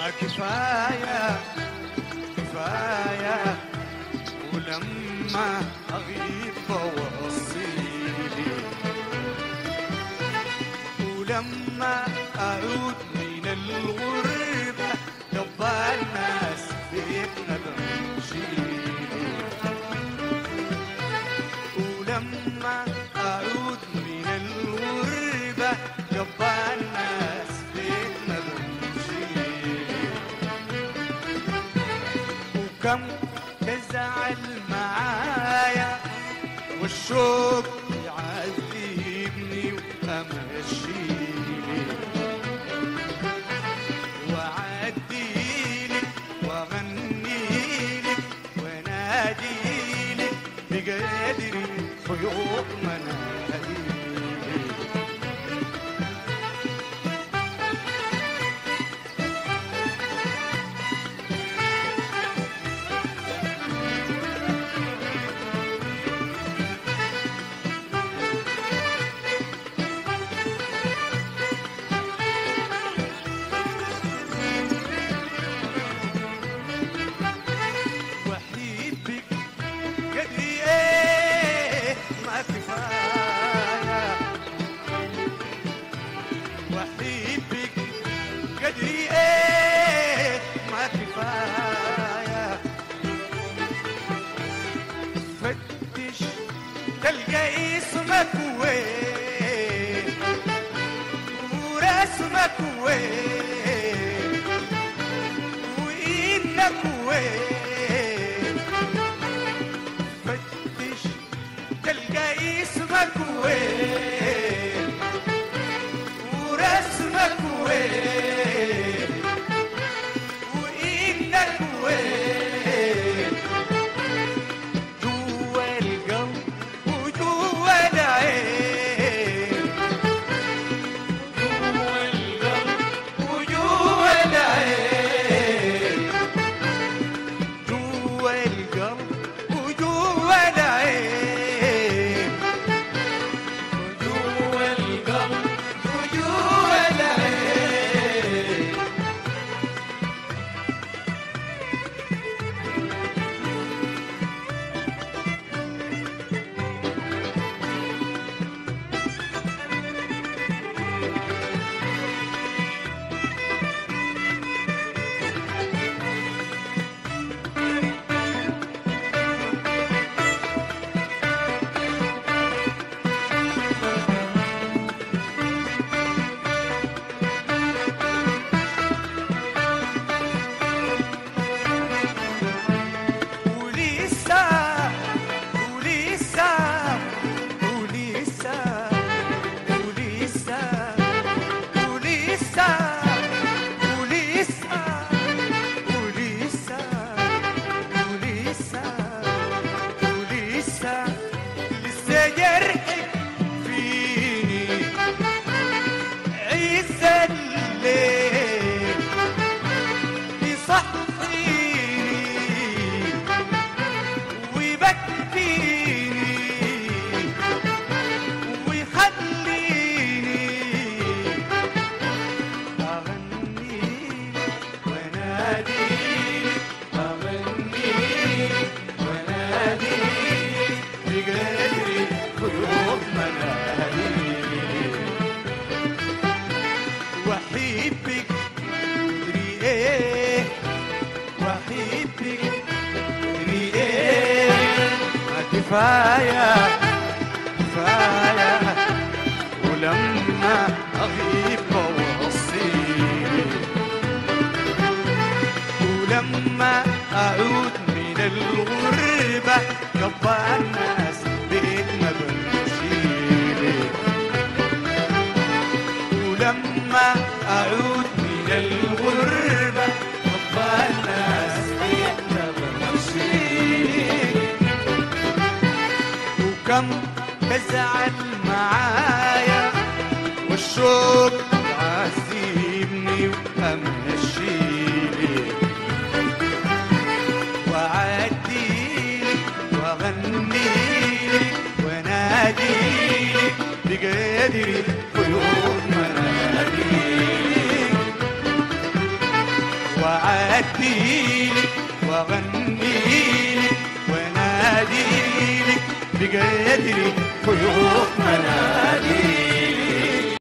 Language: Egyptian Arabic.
ما كفاية كفاية ولما أغيب بوصيلي ولما أعود من الغربة يبقى الناس بيتنا بمشيلي ولما أعود من الغربة يبقى الناس بيتنا بمشيلي وكم تزعل معايا والشوق يعذبني وامشيلي واعديلك واغنيلك وناديلك بقدر خيوط مناديلك وحيبك قدري ايه ما كفايه وحيبك قدري ايه ما كفايه فتش تلقى اسمك وين ورسمك وين وإنك وين فتش تلقى اسمك وين ورسمك وين وإنك وين جوا القلب وجوا العين جوا القلب وجوا العين جوا القلب وجوا العين جوا القلب وجوا العين ولسه ولسه ولسه ولسه ولسه ولسه ولسه ولسه ولسه لسه جرحك فيني عز الليل يصحيني ويبكيني ويخليني أغني ونادي أغني ونادي بقدر قلوب منادي وأحبك تدري إيه وأحبك تدري إيه ما كفاية كفاية ولما أغيب بوصيلي ولما أعود من الغربة يبقى الناس بيتنا بمشيلي ولما أعود من الغربة يبقى الناس بيتنا بمشيلي وكم تزعل معايا والشوق يعذبني وامشيلي واعديلك واغنيلك وناديلك بقدر قيود مناديلك وأعديلك وأغنيلك وأناديلك بقدري خيوط مناديلك